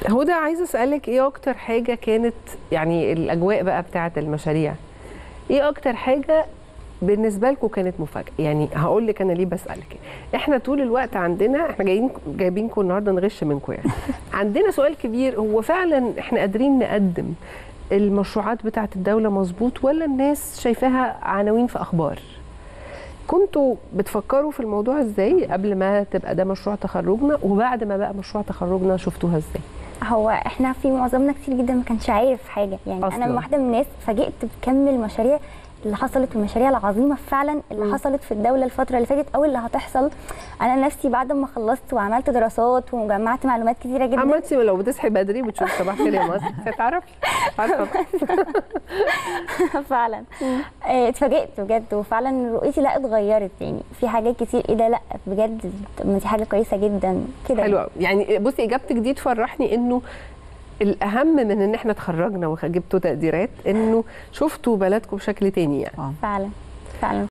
هدى عايزه اسالك ايه اكتر حاجه كانت يعني الاجواء بقى بتاعه المشاريع ايه اكتر حاجه بالنسبه لكم كانت مفاجاه يعني هقول لك انا ليه بسالك احنا طول الوقت عندنا احنا جايين جايبينكم النهارده نغش منكم يعني عندنا سؤال كبير هو فعلا احنا قادرين نقدم المشروعات بتاعه الدوله مظبوط ولا الناس شايفاها عناوين في اخبار كنتوا بتفكروا في الموضوع ازاي قبل ما تبقى ده مشروع تخرجنا وبعد ما بقى مشروع تخرجنا شفتوها ازاي هو احنا في معظمنا كتير جدا ما كانش عارف حاجه يعني أصلاً. انا واحده من الناس فاجئت بكم المشاريع اللي حصلت والمشاريع العظيمه فعلا اللي مم. حصلت في الدوله الفتره اللي فاتت او اللي هتحصل انا نفسي بعد ما خلصت وعملت دراسات وجمعت معلومات كتيره جدا عملتي لو بتصحي بدري بتشوفي صباح خير يا مصر هتعرفي عارفه فعلا آه، اتفاجئت بجد وفعلا رؤيتي لا اتغيرت يعني في حاجات كتير ايه ده لا بجد طب ما دي حاجه كويسه جدا كده حلو قوي يعني بصي اجابتك دي تفرحني انه الاهم من ان احنا اتخرجنا وجبتوا تقديرات انه شفتوا بلدكم بشكل تاني يعني فعلا فعلا